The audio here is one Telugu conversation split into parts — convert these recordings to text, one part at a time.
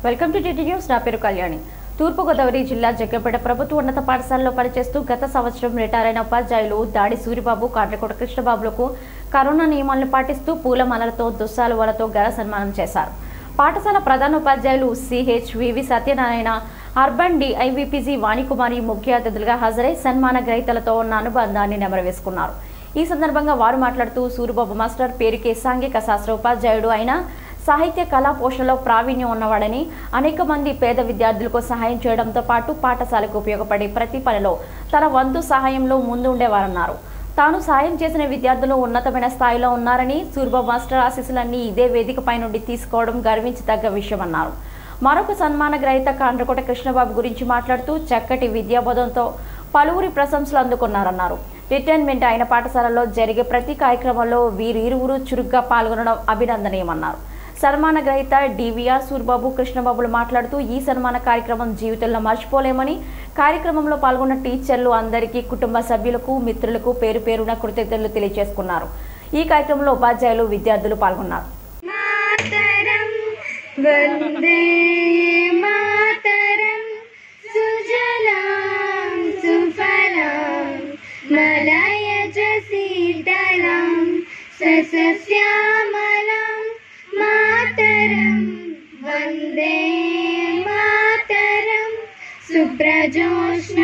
వెల్కమ్ టు టీటీ న్యూస్ నా పేరు కళ్యాణి తూర్పుగోదావరి జిల్లా జగ్గంపేట ప్రభుత్వ ఉన్నత పాఠశాలలో పనిచేస్తూ గత సంవత్సరం రిటైర్ అయిన ఉపాధ్యాయులు దాడి సూరిబాబు కాండ్రకోట కృష్ణబాబులకు కరోనా నియమాలను పాటిస్తూ పూలమాలలతో దుస్సాలువలతో ఘన సన్మానం చేశారు పాఠశాల ప్రధాన ఉపాధ్యాయులు సిహెచ్ వివి సత్యనారాయణ అర్బన్ డిఐవిపిజి వాణికుమారి ముఖ్య అతిథులుగా హాజరై సన్మాన గ్రహీతలతో ఉన్న అనుబంధాన్ని నెమరవేసుకున్నారు ఈ సందర్భంగా వారు మాట్లాడుతూ సూరిబాబు మాస్టర్ పేరుకే సాంఘిక శాస్త్ర ఉపాధ్యాయుడు అయిన సాహిత్య కళా పోషణలో ప్రావీణ్యం ఉన్నవాడని అనేక మంది పేద విద్యార్థులకు సహాయం చేయడంతో పాటు పాఠశాలకు ఉపయోగపడే ప్రతి పనిలో తన వంతు సహాయంలో ముందు ఉండేవారన్నారు తాను సాయం చేసిన విద్యార్థులు ఉన్నతమైన స్థాయిలో ఉన్నారని సూర్బాబు మాస్టర్ ఆశీస్సులన్నీ ఇదే వేదికపై నుండి తీసుకోవడం గర్వించదగ్గ విషయమన్నారు మరొక సన్మాన గ్రహీత కాండ్రకోట కృష్ణబాబు గురించి మాట్లాడుతూ చక్కటి విద్యాబోధంతో పలువురి ప్రశంసలు అందుకున్నారన్నారు రిటైర్మెంట్ అయిన పాఠశాలలో జరిగే ప్రతి కార్యక్రమంలో వీరిరువురు చురుగ్గా పాల్గొనడం అభినందనీయమన్నారు సన్మాన గ్రహీత డివిఆర్ సూర్బాబు కృష్ణబాబులు మాట్లాడుతూ ఈ సన్మాన కార్యక్రమం జీవితంలో మర్చిపోలేమని కార్యక్రమంలో పాల్గొన్న టీచర్లు అందరికీ కుటుంబ సభ్యులకు మిత్రులకు పేరు పేరున కృతజ్ఞతలు తెలియజేసుకున్నారు ఈ కార్యక్రమంలో ఉపాధ్యాయులు విద్యార్థులు పాల్గొన్నారు మాతరం వందే మాతరం సుజలాం సుఫలాం మలయజ శీతలాం సస్యశ్యామలాం మాతరం వందే మాతరం సుప్రజోష్ణ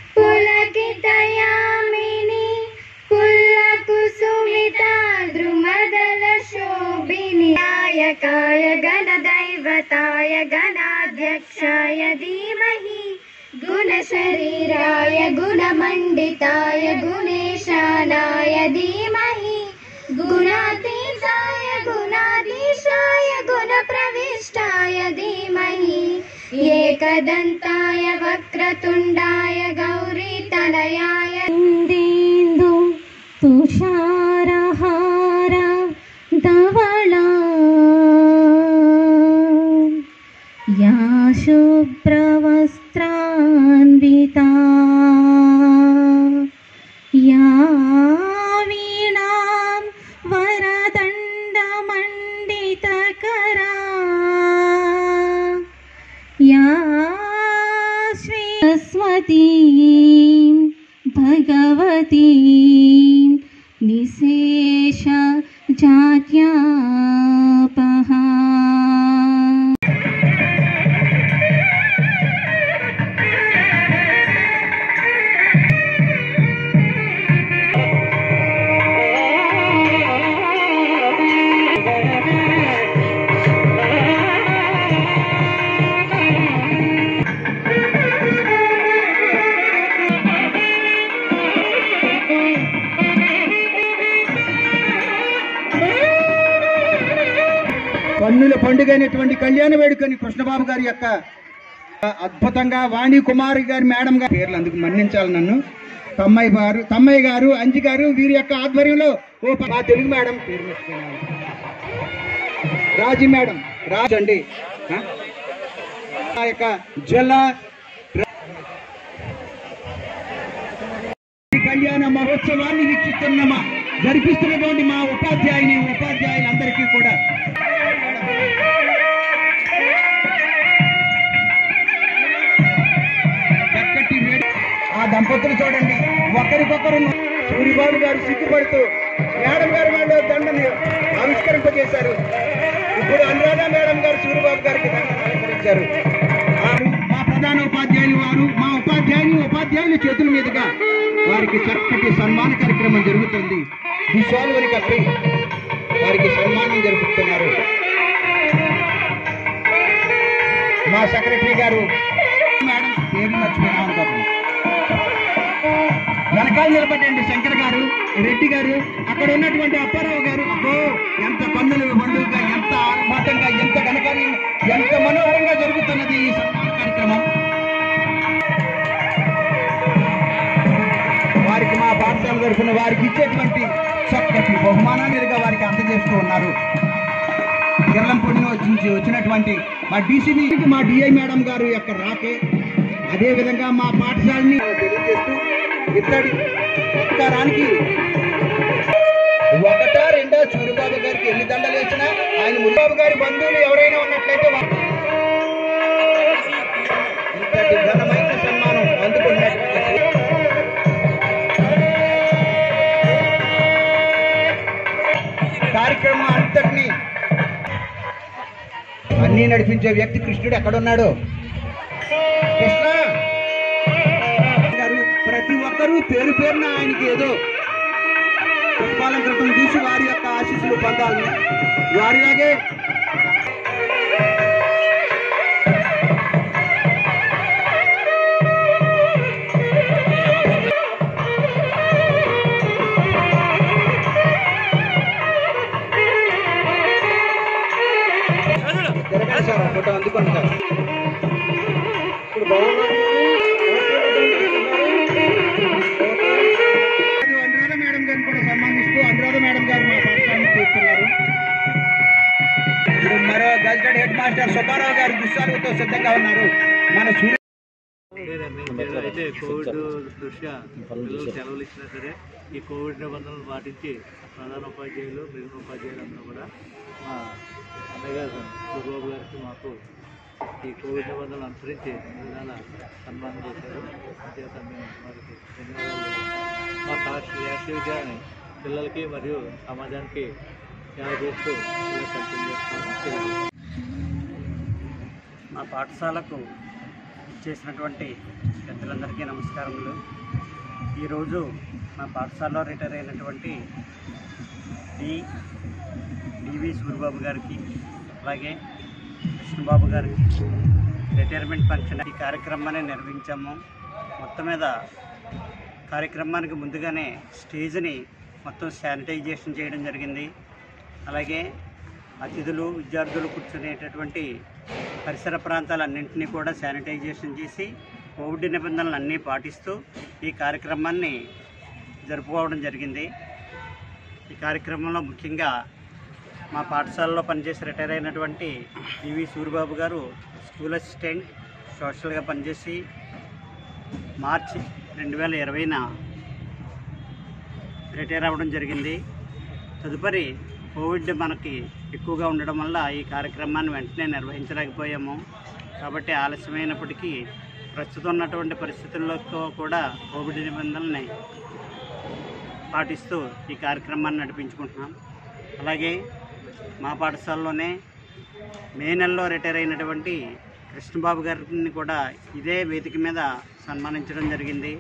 పులకితయామిని కుల్లకుసుమితా ద్రుమదల శోభిని నాయకాయ గణदैवताय गणाध्यक्षाय धीमहि गुणशरीराय गुणमण्डिताय गुणेशानाय धीमहि गुणातीताय गुणाधीशाय गुणप्रविष्टाय धीमहि एकदन्ताय वक्रतुण्डाय गौरीतनयाय ಇಂದೇಂದು ತುಷಾರಹಾರ ಧವಳ ಯಾ ಶುಭ್ರವಸ್ತ್ರಾನ್ವಿತಾ ಯಾ ವೀಣಾಂ ವರದಂಡಮण्डितकरा या सरस्वतीं भगवतीं निशेष जात्यापहा కన్నుల పండుగ అయినటువంటి కళ్యాణ వేడుకని కృష్ణబాబు గారి యొక్క అద్భుతంగా వాణి కుమారి గారి మేడం గారి పేర్లు అందుకు మన్నించాలి నన్ను తమ్మయ్య గారు తమ్మయ్య గారు అంజి గారు వీరి యొక్క ఆధ్వర్యంలో ఓ ప- మా తెలుగు మేడం పేరు మర్చిపోయాను. రాజీ మేడం రాజు అండి ఆ? ఆ యొక్క జిల్లా ఈ కళ్యాణ మహోత్సవాన్ని వీక్షిస్తున్న మా జరిపిస్తున్నటువంటి మా ఉపాధ్యాయుని ఉపాధ్యాయులందరికీ కూడా చక్కటి వేడి ఆ దంపతులు చూడండి ఒకరికొకరు సూరిబాబు గారు సిగ్గుపడుతూ మేడం గారు వాళ్ళు దండని ఆవిష్కరింపజేశారు ఇప్పుడు అనురాధ మేడం గారు సూరిబాబు గారికి దండను అలంకరించారు వారు మా ప్రధాన ఉపాధ్యాయులు వారు మా ఉపాధ్యాయుని ఉపాధ్యాయుల చేతుల మీదుగా వారికి చక్కటి సన్మాన కార్యక్రమం జరుగుతుంది విశ్వాలువని కప్పి వారికి సన్మానం జరుపుతున్నారు మా సెక్రటరీ గారు మేడం పేరు మర్చిపోయాం అనుకోకుండా వెనకాల నిలబడండి శంకర్ గారు రెడ్డి గారు అక్కడ ఉన్నటువంటి అప్పారావు గారు అబ్బో ఎంత పన్నులు పండుగ ఎంత ఆర్భాటంగా ఎంత ఘనకార్యం ఎంత మనోహరంగా జరుగుతున్నది ఈ సన్మాన కార్యక్రమం వారికి మా పాఠశాల తరఫున వారికి ఇచ్చేటువంటి చక్కటి బహుమానాలుగా వారికి అందజేస్తూ ఉన్నారు కిర్లంపూడి నుంచి వచ్చినటువంటి మా డీసీబీ మా డిఐ మేడం గారు యొక్క రాకే అదే విధంగా మా పాఠశాలని తెలియజేస్తూ ఇత్తడి సత్కారానికి ఒకటా రెండా సూరిబాబు గారికి ఎన్ని దండలు వేసినా ఆయన ముల్బాబు గారి బంధువులు ఎవరైనా ఉన్నట్లయితే వా- అంతటిని అన్నీ నడిపించే వ్యక్తి కృష్ణుడు ఎక్కడున్నాడు కృష్ణ గారు ప్రతి ఒక్కరూ పేరు పేరున ఆయనకి ఏదో పుష్పాలంకృతం చూసి వారి యొక్క ఆశీస్సులు పొందాలి వారిలాగే తిరగండి సార్ ఫోటో అందుకోండి సార్ ఇప్పుడు బాగున్నారు అనురాధ మేడం గారిని కూడా సన్మానిస్తూ అనురాధ మేడం గారు మా పాఠశాలను చూస్తున్నారు ఇప్పుడు మరో గజగడ్ హెడ్ మాస్టర్ సుబ్బారావు గారు దుస్సాలుతో సిద్ధంగా ఉన్నారు మన సూర్య లేదండి అయితే కోవిడ్ దృష్ట్యా పిల్లలు సెలవులు ఇచ్చినా సరే ఈ కోవిడ్ నిబంధనలు పాటించి ప్రధాన ఉపాధ్యాయులు మిగిలిన ఉపాధ్యాయులు అందరూ కూడా మా అన్నయ్య గారు సూర్యబాబు గారికి మాకు ఈ కోవిడ్ నిబంధనలు అనుసరించి విధాన సన్మానం చేశారు అంచేత మేము వారికి ధన్యవాదాలు మా రాష్ట్ర రాష్ట్రీయ విద్యాన్ని పిల్లలకి మరియు సమాజానికి సేవ చేస్తూ ఇలా కంటిన్యూ చేస్తున్నాం మా పాఠశాలకు చేసినటువంటి పెద్దలందరికీ నమస్కారములు ఈరోజు మా పాఠశాలలో రిటైర్ అయినటువంటి డి డివి సూరిబాబు గారికి అలాగే కృష్ణబాబు గారికి రిటైర్మెంట్ ఫంక్షన్ ఈ కార్యక్రమాన్ని నిర్వహించాము మొత్తం మీద కార్యక్రమానికి ముందుగానే స్టేజ్ని మొత్తం శానిటైజేషన్ చేయడం జరిగింది అలాగే అతిథులు విద్యార్థులు కూర్చునేటటువంటి పరిసర ప్రాంతాలన్నింటినీ కూడా శానిటైజేషన్ చేసి కోవిడ్ నిబంధనలు అన్నీ పాటిస్తూ ఈ కార్యక్రమాన్ని జరుపుకోవడం జరిగింది ఈ కార్యక్రమంలో ముఖ్యంగా మా పాఠశాలలో పనిచేసి రిటైర్ అయినటువంటి పివి సూరిబాబు గారు స్కూల్ అసిస్టెంట్ సోషల్గా పనిచేసి మార్చి రెండు వేల ఇరవైన రిటైర్ అవ్వడం జరిగింది తదుపరి కోవిడ్ మనకి ఎక్కువగా ఉండడం వల్ల ఈ కార్యక్రమాన్ని వెంటనే నిర్వహించలేకపోయాము కాబట్టి ఆలస్యమైనప్పటికీ ప్రస్తుతం ఉన్నటువంటి పరిస్థితుల్లో కూడా కోవిడ్ నిబంధనల్ని పాటిస్తూ ఈ కార్యక్రమాన్ని నడిపించుకుంటున్నాం అలాగే మా పాఠశాలలోనే మే నెలలో రిటైర్ అయినటువంటి కృష్ణబాబు గారిని కూడా ఇదే వేదిక మీద సన్మానించడం జరిగింది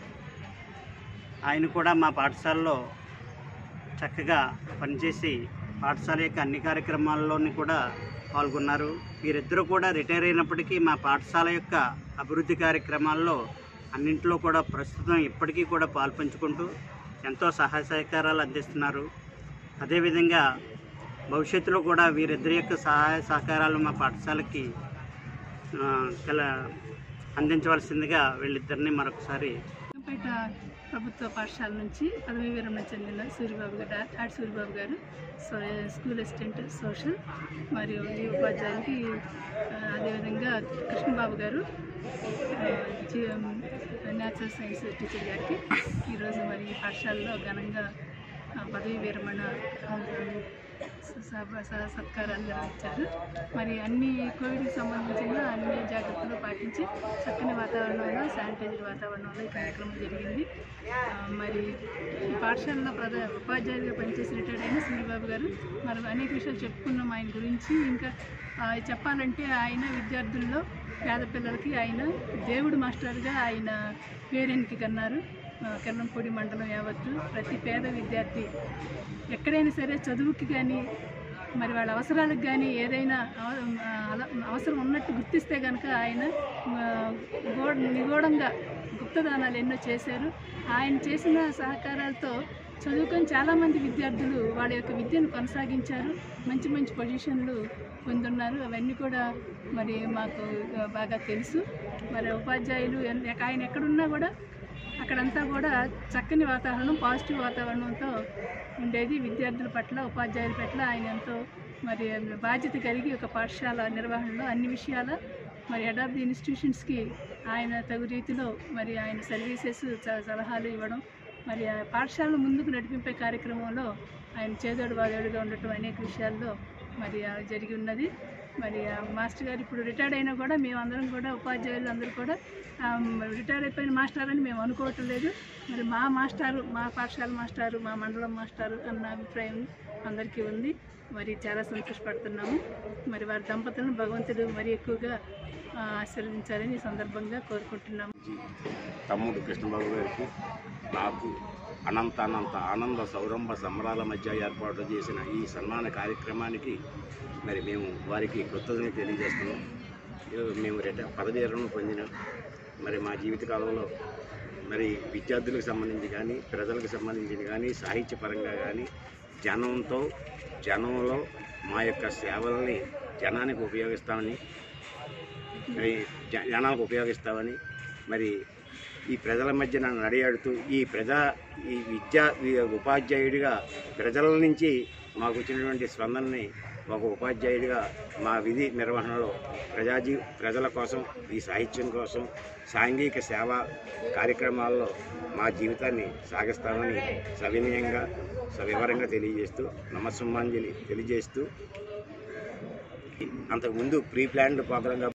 ఆయన కూడా మా పాఠశాలలో చక్కగా పనిచేసి పాఠశాల యొక్క అన్ని కార్యక్రమాల్లోని కూడా పాల్గొన్నారు వీరిద్దరూ కూడా రిటైర్ అయినప్పటికీ మా పాఠశాల యొక్క అభివృద్ధి కార్యక్రమాల్లో అన్నింటిలో కూడా ప్రస్తుతం ఇప్పటికీ కూడా పాల్పంచుకుంటూ ఎంతో సహాయ సహకారాలు అందిస్తున్నారు అదేవిధంగా భవిష్యత్తులో కూడా వీరిద్దరి యొక్క సహాయ సహకారాలు మా పాఠశాలకి ఆ, కల అందించవలసిందిగా వీళ్ళిద్దరిని మరొకసారి పేట ప్రభుత్వ పాఠశాల నుంచి పదవీ విరమణ చెందిన సూర్యబాబు గారు ఆర్ట్ సూర్యబాబు గారు సో స్కూల్ అసిస్టెంట్ సోషల్ మరియు ఈ ఉపాధ్యాయునికి ఆ, అదేవిధంగా కృష్ణబాబు గారు న్యాచురల్ సైన్స్ టీచర్ గారికి ఈరోజు మరి ఈ పాఠశాలలో ఘనంగా ఆ, పదవీ విరమణ ఆ, సభ స- సత్కారాలు నిర్వహించారు మరి అన్ని కోవిడ్కి సంబంధించిన అన్ని జాగ్రత్తలు పాటించి చక్కని వాతావరణంలో శానిటైజర్ వాతావరణంలో ఈ కార్యక్రమం జరిగింది ఆ, మరి ఈ పాఠశాలలో ప్రధా ఉపాధ్యాయులుగా పనిచేసి రిటైర్డ్ అయిన సూర్యబాబు గారు మరి అనేక విషయాలు చెప్పుకున్నాం ఆయన గురించి ఇంకా ఆ, చెప్పాలంటే ఆయన విద్యార్థుల్లో పేద పిల్లలకి ఆయన దేవుడు మాస్టర్గా ఆయన పేరెనికి కన్నారు ఆ, కెల్లంపూడి మండలం యావత్తు ప్రతి పేద విద్యార్థి ఎక్కడైనా సరే చదువుకి కానీ మరి వాళ్ళ అవసరాలకు కానీ ఏదైనా అవ- ఆ, అల- అవసరం ఉన్నట్టు గుర్తిస్తే కనుక ఆయన ఆ, గో- నిగూఢంగా గుప్తదానాలు ఎన్నో చేశారు ఆయన చేసిన సహకారాలతో చదువుకొని చాలామంది విద్యార్థులు వాళ్ళ యొక్క విద్యను కొనసాగించారు మంచి మంచి పొజిషన్లు పొందున్నారు అవన్నీ కూడా మరి మాకు ఆ, బాగా తెలుసు మరి ఉపాధ్యాయులు ఎన్- ఆయన ఎక్కడున్నా కూడా అక్కడంతా కూడా చక్కని వాతావరణం పాజిటివ్ వాతావరణంతో ఉండేది విద్యార్థుల పట్ల ఉపాధ్యాయుల పట్ల ఆయన ఎంతో మరి బాధ్యత కలిగి ఒక పాఠశాల నిర్వహణలో అన్ని విషయాల మరి హెడ్ ఆఫ్ ది ఇన్స్టిట్యూషన్స్కి ఆయన తగు రీతిలో మరి ఆయన సర్వీసెస్ చ- సలహాలు ఇవ్వడం మరి ఆ పాఠశాలను ముందుకు నడిపింపే కార్యక్రమంలో ఆయన చేదోడు వాదోడుగా ఉండటం అనేక విషయాల్లో మరి ఆ జరిగి ఉన్నది మరి ఆ మాస్టర్ గారు ఇప్పుడు రిటైర్డ్ అయినా కూడా మేమందరం కూడా ఉపాధ్యాయులు అందరూ కూడా ఆ, రిటైర్ అయిపోయిన మాస్టర్ అని మేము అనుకోవటం లేదు మరి మా మాస్టారు మా పాఠశాల మాస్టారు మా మండలం మాస్టారు అన్న అభిప్రాయం అందరికీ ఉంది మరి చాలా సంతోషపడుతున్నాము మరి వారి దంపతులను భగవంతుడు మరి ఎక్కువగా ఆ, ఆశీర్వదించాలని ఈ సందర్భంగా కోరుకుంటున్నాము తమ్ముడు కృష్ణబాబు గారికి నాకు అనంత అనంత ఆనంద సౌరంభ సంబరాల మధ్య ఏర్పాటు చేసిన ఈ సన్మాన కార్యక్రమానికి మరి మేము వారికి కృతజ్ఞత తెలియజేస్తున్నాం ఏ- మేము రిట పదవి విరమణ పొందిన మరి మా జీవితకాలంలో మరి విద్యార్థులకు సంబంధించి కానీ ప్రజలకు సంబంధించి కానీ సాహిత్యపరంగా కానీ జనంతో జనంలో మా యొక్క సేవల్ని జనానికి ఉపయోగిస్తామని మరి జ- జనాలకు ఉపయోగిస్తామని మరి ఈ ప్రజల మధ్య నన్ను నడియాడుతూ ఈ ప్రజా ఈ విద్యా ఈ ఉపాధ్యాయుడిగా ప్రజల నుంచి మాకు వచ్చినటువంటి స్పందనని ఒక ఉపాధ్యాయుడిగా మా విధి నిర్వహణలో ప్రజాజీ ప్రజల కోసం ఈ సాహిత్యం కోసం సాంఘిక సేవ కార్యక్రమాల్లో మా జీవితాన్ని సాగిస్తామని సవినయంగా సవివరంగా తెలియజేస్తూ నమస్సుమాంజలి తెలియజేస్తూ అంతకుముందు ప్రీ ప్లాన్డ్ ప్రోగ్రాంగా